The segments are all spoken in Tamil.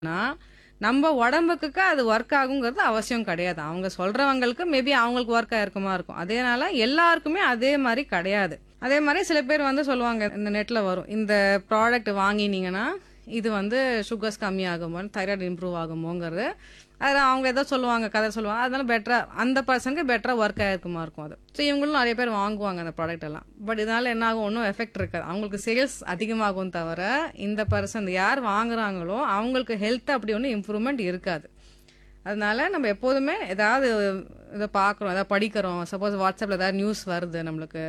நான் நம்ம உடம்புக்கு அது ஒர்க் ஆகுங்கிறது அவசியம் கிடையாது அவங்க சொல்றவங்களுக்கு மேபி அவங்களுக்கு ஒர்க் ஆயிருக்குமா இருக்கும் அதேனால எல்லாருக்குமே அதே மாதிரி கிடையாது அதே மாதிரி சில பேர் வந்து சொல்லுவாங்க இந்த நெட்ல வரும் இந்த ப்ராடக்ட் வாங்கினீங்கன்னா இது வந்து சுகர்ஸ் கம்மியாகுமோ தைராய்டு இம்ப்ரூவ் ஆகுமோங்கிறது அது அவங்க ஏதோ சொல்லுவாங்க கதை சொல்லுவாங்க அதனால பெட்டரா அந்த பர்சனுக்கு பெட்டரா ஒர்க் ஆயிருக்குமா இருக்கும் அது ஸோ இவங்களும் நிறைய பேர் வாங்குவாங்க அந்த ப்ராடக்ட் எல்லாம் பட் இதனால என்ன ஆகும் ஒன்றும் எஃபெக்ட் இருக்காது அவங்களுக்கு சேல்ஸ் அதிகமாகும் தவிர இந்த பர்சன் யார் வாங்குறாங்களோ அவங்களுக்கு ஹெல்த் அப்படி ஒன்றும் இம்ப்ரூவ்மெண்ட் இருக்காது அதனால நம்ம எப்போதுமே ஏதாவது இதை பார்க்குறோம் ஏதாவது படிக்கிறோம் சப்போஸ் வாட்ஸ்அப்பில் ஏதாவது நியூஸ் வருது நம்மளுக்கு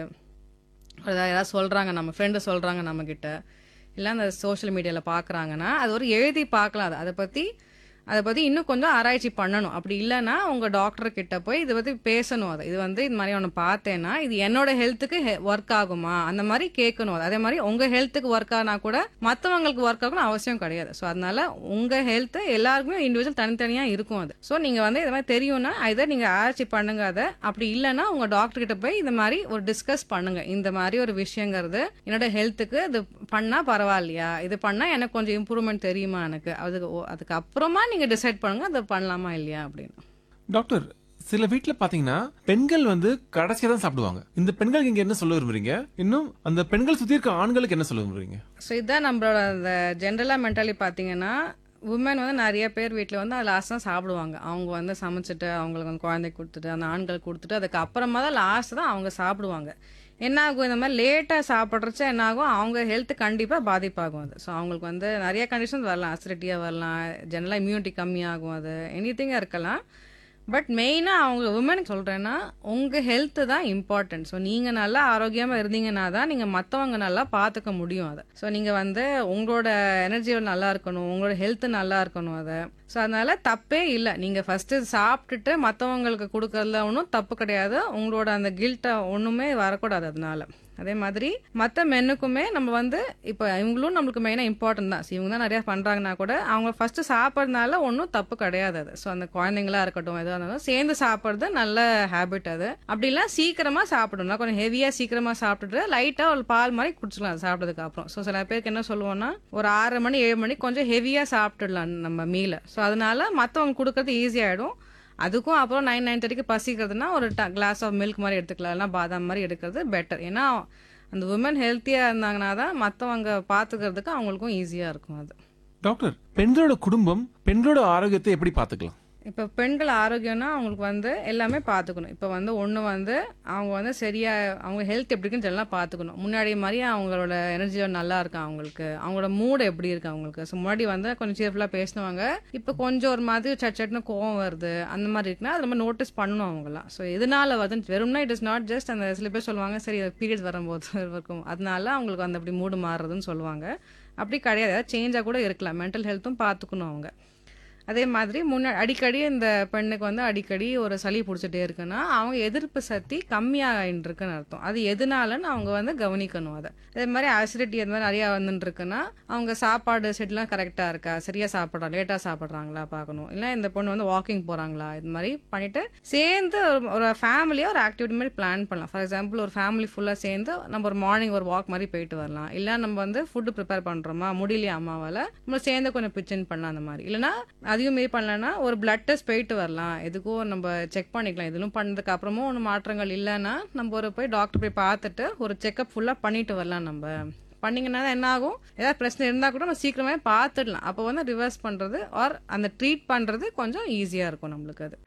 ஏதாவது யாராவது சொல்கிறாங்க நம்ம ஃப்ரெண்டு சொல்கிறாங்க நம்மக்கிட்ட இல்லை அந்த சோஷியல் மீடியாவில் பார்க்குறாங்கன்னா அது ஒரு எழுதி பார்க்கலாம் அது அதை பற்றி அதை பற்றி இன்னும் கொஞ்சம் ஆராய்ச்சி பண்ணணும் அப்படி இல்லைன்னா உங்கள் டாக்டர் கிட்ட போய் இதை பற்றி பேசணும் அதை இது வந்து இது மாதிரி ஒன்று பார்த்தேன்னா இது என்னோட ஹெல்த்துக்கு ஒர்க் ஆகுமா அந்த மாதிரி கேட்கணும் அது. அதே மாதிரி உங்கள் ஹெல்த்துக்கு ஒர்க் ஆனா கூட மற்றவங்களுக்கு ஒர்க் ஆகணும் அவசியம் கிடையாது ஸோ அதனால உங்கள் ஹெல்த்து எல்லாருக்குமே இண்டிவிஜுவல் தனித்தனியாக இருக்கும் அது ஸோ நீங்கள் வந்து இது மாதிரி தெரியும்னா இதை நீங்கள் ஆராய்ச்சி பண்ணுங்க அதை அப்படி இல்லைன்னா உங்கள் டாக்டர் கிட்ட போய் இந்த மாதிரி ஒரு டிஸ்கஸ் பண்ணுங்க இந்த மாதிரி ஒரு விஷயங்கிறது என்னோட ஹெல்த்துக்கு இது பண்ணால் பரவாயில்லையா இது பண்ணால் எனக்கு கொஞ்சம் இம்ப்ரூவ்மெண்ட் தெரியுமா எனக்கு அதுக்கு ஓ- அதுக்கு அப்புறமா நீங்கள் டிசைட் பண்ணுங்க அதை பண்ணலாமா இல்லையா அப்படின்னு டாக்டர் சில வீட்ல பாத்தீங்கன்னா பெண்கள் வந்து கடைசியா தான் சாப்பிடுவாங்க இந்த பெண்களுக்கு இங்க என்ன சொல்ல விரும்புறீங்க இன்னும் அந்த பெண்கள் சுத்தி இருக்க ஆண்களுக்கு என்ன சொல்ல விரும்புறீங்க ஸோ இதுதான் நம்மளோட அந்த ஜென்ரலாக மென்டாலி பார்த்தீங்கன்னா உமன் வந்து நிறைய பேர் வீட்டில் வந்து லாஸ்ட் தான் சாப்பிடுவாங்க அவங்க வந்து சமைச்சிட்டு அவங்களுக்கு வந்து குழந்தைக்கு கொடுத்துட்டு அந்த ஆண்கள் கொடுத்துட்டு அதுக்கு அப்புறமா தான் லாஸ்ட் தான் அவங்க சாப்பிடுவாங்க என்ன ஆகும் இந்த மாதிரி லேட்டாக சாப்பிட்றச்ச என்ன ஆகும் அவங்க ஹெல்த் கண்டிப்பாக பாதிப்பாகும் அது ஸோ அவங்களுக்கு வந்து நிறைய கண்டிஷன்ஸ் வரலாம் அசிடிட்டியாக வரலாம் ஜெனரலாக இம்யூனிட்டி கம்மியாகும் அது எனி இருக்கலாம் பட் மெயினாக அவங்க உமனுக்கு சொல்கிறேன்னா உங்கள் ஹெல்த்து தான் இம்பார்ட்டன்ட் ஸோ நீங்கள் நல்லா ஆரோக்கியமாக இருந்தீங்கன்னா தான் நீங்கள் மற்றவங்க நல்லா பார்த்துக்க முடியும் அதை ஸோ நீங்கள் வந்து உங்களோட எனர்ஜி நல்லா இருக்கணும் உங்களோட ஹெல்த் நல்லா இருக்கணும் அதை ஸோ அதனால தப்பே இல்லை நீங்கள் ஃபஸ்ட்டு சாப்பிட்டுட்டு மற்றவங்களுக்கு கொடுக்கறதுல ஒன்றும் தப்பு கிடையாது உங்களோட அந்த கில்ட்டை ஒன்றுமே வரக்கூடாது அதனால அதே மாதிரி மற்ற மென்னுக்குமே நம்ம வந்து இப்போ இவங்களும் நம்மளுக்கு மெயினாக இம்பார்ட்டன்ட் தான் So, இவங்க தான் நிறையா பண்ணுறாங்கன்னா கூட அவங்க ஃபஸ்ட்டு சாப்பிட்றதுனால ஒன்றும் தப்பு கிடையாது அது ஸோ அந்த குழந்தைங்களா இருக்கட்டும் எதுவாக இருந்தாலும் சேர்ந்து சாப்பிட்றது நல்ல ஹேபிட் அது அப்படிலாம் சீக்கிரமாக சாப்பிடணும் கொஞ்சம் ஹெவியாக சீக்கிரமாக சாப்பிட்டுட்டு லைட்டாக ஒரு பால் மாதிரி குடிச்சிக்கலாம் அது சாப்பிட்டதுக்கு அப்புறம் ஸோ சில பேருக்கு என்ன சொல்லுவோம்னா ஒரு ஆறு மணி ஏழு மணி கொஞ்சம் ஹெவியாக சாப்பிட்டுடலாம் நம்ம மீலை ஸோ அதனால மற்றவங்க கொடுக்கறது ஈஸியாகிடும் அதுக்கும் அப்புறம் நைன் நைன் தேர்ட்டிக்கு பசிக்கிறதுனா ஒரு கிளாஸ் ஆஃப் மில்க் மாதிரி எடுத்துக்கலாம் இல்லைனா பாதாம் மாதிரி எடுக்கிறது பெட்டர் ஏன்னா அந்த உமன் ஹெல்த்தியாக இருந்தாங்கன்னா தான் மற்றவங்க பார்த்துக்கிறதுக்கு அவங்களுக்கும் ஈஸியாக இருக்கும் அது டாக்டர் பெண்களோட குடும்பம் பெண்களோட ஆரோக்கியத்தை எப்படி பாத்துக்கலாம் இப்போ பெண்கள் ஆரோக்கியம்னா அவங்களுக்கு வந்து எல்லாமே பார்த்துக்கணும் இப்போ வந்து ஒன்று வந்து அவங்க வந்து சரியா அவங்க ஹெல்த் எப்படி இருக்குன்னு எல்லாம் பார்த்துக்கணும் முன்னாடி மாதிரி அவங்களோட எனர்ஜி நல்லா இருக்கா அவங்களுக்கு அவங்களோட மூடு எப்படி இருக்கு அவங்களுக்கு ஸோ முன்னாடி வந்து கொஞ்சம் சீர்ஃபுல்லாக பேசினவங்க இப்போ கொஞ்சம் ஒரு மாதிரி சட் சட்னு கோவம் வருது அந்த மாதிரி இருக்குன்னா அது நம்ம நோட்டீஸ் பண்ணணும் அவங்களாம் ஸோ எதனால வருதுன்னு வெறும்னா இட் இஸ் நாட் ஜஸ்ட் அந்த சில பேர் சொல்லுவாங்க சரி பீரியட்ஸ் வரும்போது இருக்கும் அதனால அவங்களுக்கு அந்த அப்படி மூடு மாறுறதுன்னு சொல்லுவாங்க அப்படி கிடையாது ஏதாவது சேஞ்சாக கூட இருக்கலாம் மென்டல் ஹெல்த்தும் பார்த்துக்கணும் அவங்க அதே மாதிரி முன்ன அடிக்கடி இந்த பெண்ணுக்கு வந்து அடிக்கடி ஒரு சளி பிடிச்சிட்டே இருக்குன்னா அவங்க எதிர்ப்பு சக்தி கம்மியாகிட்டு இருக்குன்னு அர்த்தம் அது எதனாலன்னு அவங்க வந்து கவனிக்கணும் அதை அதே மாதிரி அசிடிட்டி அந்த மாதிரி நிறையா வந்துட்டு இருக்குன்னா அவங்க சாப்பாடு செட்லாம் கரெக்டாக இருக்கா சரியா சாப்பிட்றாங்க லேட்டாக சாப்பிட்றாங்களா பார்க்கணும் இல்லை இந்த பொண்ணு வந்து வாக்கிங் போகிறாங்களா இது மாதிரி பண்ணிட்டு சேர்ந்து ஒரு- ஒரு ஃபேமிலியாக ஒரு ஆக்டிவிட்டி மாதிரி பிளான் பண்ணலாம் ஃபார் எக்ஸாம்பிள் ஒரு ஃபேமிலி ஃபுல்லாக சேர்ந்து நம்ம ஒரு மார்னிங் ஒரு வாக் மாதிரி போயிட்டு வரலாம் இல்லை நம்ம வந்து ஃபுட்டு ப்ரிப்பேர் பண்ணுறோமா முடியலையா அம்மாவால் நம்ம சேர்ந்து கொஞ்சம் பிச்சின் பண்ணலாம் அந்த மாதிரி இல்லைன்னா அதையும் மீறி பண்ணலன்னா ஒரு பிளட் டெஸ்ட் போயிட்டு வரலாம் எதுக்கும் நம்ம செக் பண்ணிக்கலாம் இதெல்லாம் பண்ணதுக்கு அப்புறமும் ஒன்றும் மாற்றங்கள் இல்லைன்னா நம்ம ஒரு போய் டாக்டர் போய் பார்த்துட்டு ஒரு செக்அப் ஃபுல்லாக பண்ணிட்டு வரலாம் நம்ம பண்ணிங்கன்னா தான் என்ன ஆகும் ஏதாவது பிரச்சனை இருந்தால் கூட நம்ம சீக்கிரமே பார்த்துடலாம் அப்போ வந்து ரிவர்ஸ் பண்ணுறது ஆர் அந்த ட்ரீட் பண்ணுறது கொஞ்சம் ஈஸியாக இருக்கும் நம்மளுக்கு அது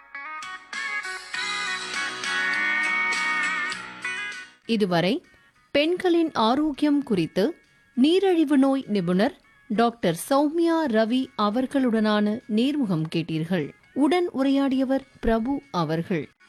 இதுவரை பெண்களின் ஆரோக்கியம் குறித்து நீரிழிவு நோய் நிபுணர் டாக்டர் சௌமியா ரவி அவர்களுடனான நேர்முகம் கேட்டீர்கள் உடன் உரையாடியவர் பிரபு அவர்கள்